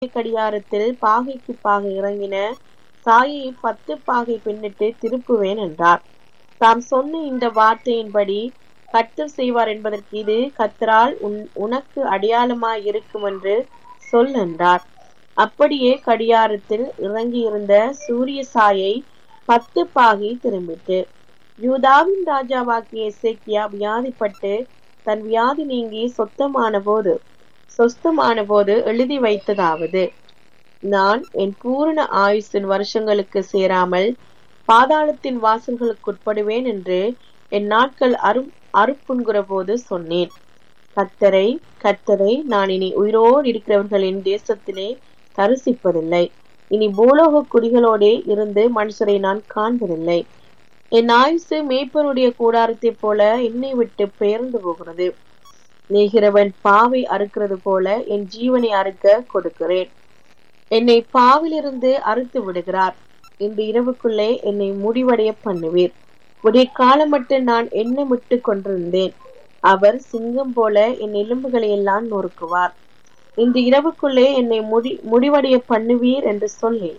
கடியாரத்தில் பாகைக்கு பாகை இறங்கின சாயை பத்து பாகை பின்னிட்டு திருப்புவேன் என்றார் தாம் சொன்ன இந்த வார்த்தையின்படி கர்த்தர் செய்வார் என்பதற்கு இது கர்த்தரால் உன் உனக்கு அடையாளமாய் இருக்கும் என்று சொல் என்றார் அப்படியே கடியாரத்தில் இறங்கியிருந்த சூரிய சாயை பத்து பாகை திரும்பிட்டு யூதாவின் ராஜாவாகிய எசேக்கியா வியாதிப்பட்டு தன் வியாதி நீங்கி சொத்தமான போது சொஸ்தமான போது எழுதி வைத்ததாவது நான் என் பூரண ஆயுசின் வருஷங்களுக்கு சேராமல் பாதாளத்தின் வாசல்களுக்குட்படுவேன் என்று என் நாட்கள் அரு அறுப்புண்கிற போது சொன்னேன் கத்தரை கத்தரை நான் இனி உயிரோடு இருக்கிறவர்களின் தேசத்திலே தரிசிப்பதில்லை இனி பூலோக குடிகளோடே இருந்து மனுஷரை நான் காண்பதில்லை என் ஆயுசு மேய்ப்பனுடைய கூடாரத்தைப் போல என்னை விட்டு பெயர்ந்து போகிறது நெய்கிறவன் பாவை அறுக்கிறது போல என் ஜீவனை அறுக்க கொடுக்கிறேன் என்னை பாவிலிருந்து அறுத்து விடுகிறார் இன்று இரவுக்குள்ளே என்னை முடிவடைய பண்ணுவீர் விடிய காலம் மட்டும் நான் எண்ணமிட்டு கொண்டிருந்தேன் அவர் சிங்கம் போல என் எலும்புகளை எல்லாம் நொறுக்குவார் இன்று இரவுக்குள்ளே என்னை முடி முடிவடைய பண்ணுவீர் என்று சொல்லி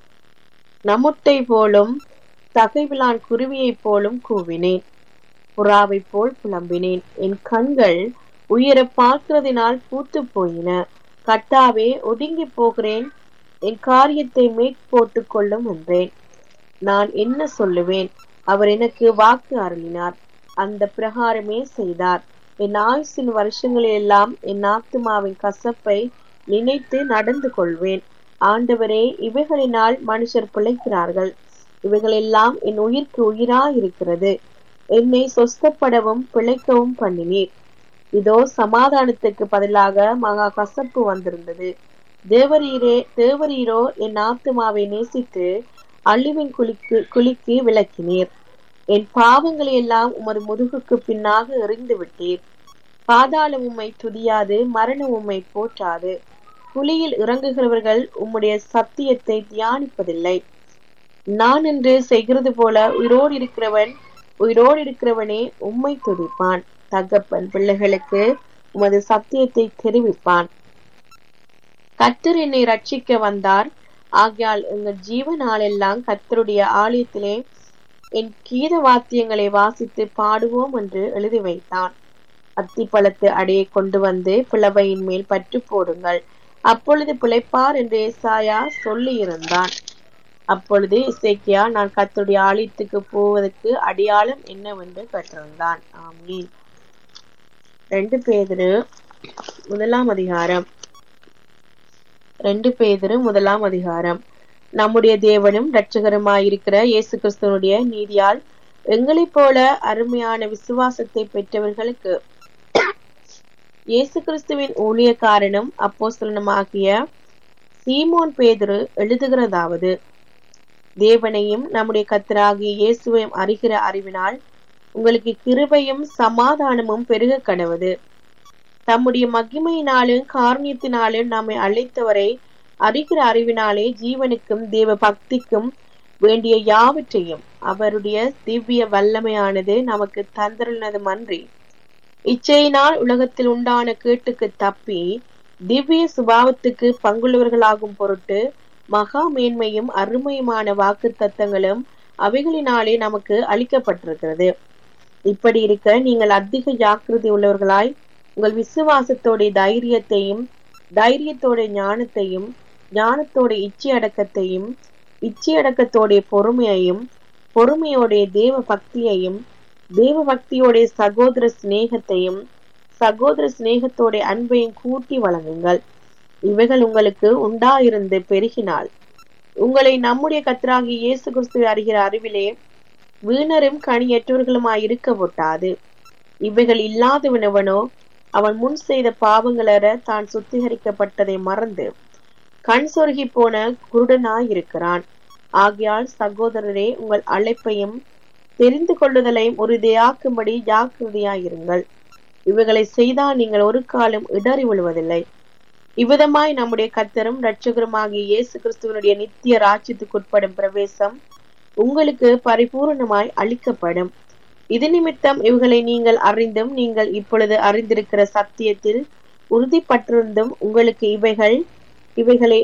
நமுட்டை போலும் தகைவிலான் குருவியைப் போலும் கூவினேன் புறாவைப் போல் புலம்பினேன் என் கண்கள் உயர பார்க்கிறதினால் பூத்து போயின கட்டாவே ஒதுங்கி போகிறேன் என் காரியத்தை மேற் போட்டுக் கொள்ளும் என்றேன் நான் என்ன சொல்லுவேன் அவர் எனக்கு வாக்கு அருளினார் அந்த பிரகாரமே செய்தார் என் ஆயுசின் வருஷங்களெல்லாம் என் ஆத்துமாவின் கசப்பை நினைத்து நடந்து கொள்வேன் ஆண்டவரே இவைகளினால் மனுஷர் பிழைக்கிறார்கள் இவைகளெல்லாம் என் உயிர்க்கு உயிரா இருக்கிறது என்னை சொஸ்தப்படவும் பிழைக்கவும் பண்ணினீர் இதோ சமாதானத்துக்கு பதிலாக மகா கசப்பு வந்திருந்தது தேவரீரே தேவரீரோ என் ஆத்துமாவை நேசித்து அழிவின் குளிக்கு குளிக்கு விளக்கினீர் என் பாவங்களை எல்லாம் உமது முதுகுக்கு பின்னாக எறிந்து விட்டீர் பாதாள உம்மை துதியாது மரண உம்மை போற்றாது குழியில் இறங்குகிறவர்கள் உம்முடைய சத்தியத்தை தியானிப்பதில்லை நான் என்று செய்கிறது போல உயிரோடு இருக்கிறவன் உயிரோடு இருக்கிறவனே உம்மை துதிப்பான் தகப்பன் பிள்ளைகளுக்கு உமது சத்தியத்தை தெரிவிப்பான் கத்தர் என்னை ரட்சிக்க வந்தார் ஆகையால் எங்கள் ஜீவனாலெல்லாம் கத்தருடைய ஆலயத்திலே என் கீத வாத்தியங்களை வாசித்து பாடுவோம் என்று எழுதி வைத்தான் அத்திப்பழத்து அடையை கொண்டு வந்து பிளவையின் மேல் பற்று போடுங்கள் அப்பொழுது பிழைப்பார் என்று ஏசாயா சொல்லி இருந்தான் அப்பொழுது இசைக்கியா நான் கத்தருடைய ஆலயத்துக்கு போவதற்கு அடையாளம் என்னவென்று கற்றிருந்தான் ஆமீன் ரெண்டு பேதிரு முதலாம் அதிகாரம் ரெண்டு பேதிரு முதலாம் அதிகாரம் நம்முடைய தேவனும் இரட்சகருமாயிருக்கிற இயேசு கிறிஸ்துவனுடைய நீதியால் எங்களைப் போல அருமையான விசுவாசத்தை பெற்றவர்களுக்கு இயேசு கிறிஸ்துவின் ஊழியக்காரனும் அப்போஸ்தலனுமாகிய சீமோன் பேதுரு எழுதுகிறதாவது தேவனையும் நம்முடைய கத்தராகிய இயேசுவையும் அறிகிற அறிவினால் உங்களுக்கு கிருபையும் சமாதானமும் பெருக கடவுது தம்முடைய மகிமையினாலும் காரணியத்தினாலும் நம்மை அழைத்தவரை அறிகிற அறிவினாலே ஜீவனுக்கும் தேவ பக்திக்கும் வேண்டிய யாவற்றையும் அவருடைய திவ்ய வல்லமையானது நமக்கு தந்திருந்ததும் அன்றி இச்சையினால் உலகத்தில் உண்டான கேட்டுக்கு தப்பி திவ்ய சுபாவத்துக்கு பங்குள்ளவர்களாகும் பொருட்டு மகா மேன்மையும் அருமையுமான வாக்கு தத்தங்களும் அவைகளினாலே நமக்கு அளிக்கப்பட்டிருக்கிறது இப்படி இருக்க நீங்கள் அதிக ஜாக்கிரதை உள்ளவர்களாய் உங்கள் விசுவாசத்தோட தைரியத்தையும் தைரியத்தோட ஞானத்தையும் ஞானத்தோட இச்சை அடக்கத்தையும் இச்சை அடக்கத்தோடைய பொறுமையையும் பொறுமையோடைய தேவ பக்தியையும் தேவ பக்தியோட சகோதர சிநேகத்தையும் சகோதர சிநேகத்தோட அன்பையும் கூட்டி வழங்குங்கள் இவைகள் உங்களுக்கு உண்டாயிருந்து பெருகினால் உங்களை நம்முடைய கத்தராகி இயேசு கிறிஸ்துவை அறிகிற அறிவிலே வீணரும் கனியற்றவர்களுமாய் இருக்க ஒட்டாது இவைகள் இல்லாதவனவனோ அவன் முன் செய்த பாவங்களற தான் சுத்திகரிக்கப்பட்டதை மறந்து கண் சொருகி போன குருடனாயிருக்கிறான் ஆகையால் சகோதரரே உங்கள் அழைப்பையும் தெரிந்து கொள்ளுதலையும் உறுதியாக்கும்படி ஜாக்கிரதையாயிருங்கள் இவைகளை செய்தால் நீங்கள் ஒரு காலம் இடறி விழுவதில்லை இவ்விதமாய் நம்முடைய கத்தரும் இரட்சகருமாகிய இயேசு கிறிஸ்துவனுடைய நித்திய ராஜ்யத்துக்குட்படும் பிரவேசம் உங்களுக்கு பரிபூர்ணமாய் அளிக்கப்படும் இது நிமித்தம் இவைகளை நீங்கள் அறிந்தும் நீங்கள் இப்பொழுது அறிந்திருக்கிற சத்தியத்தில் உறுதிப்பட்டிருந்தும் உங்களுக்கு இவைகள் இவைகளை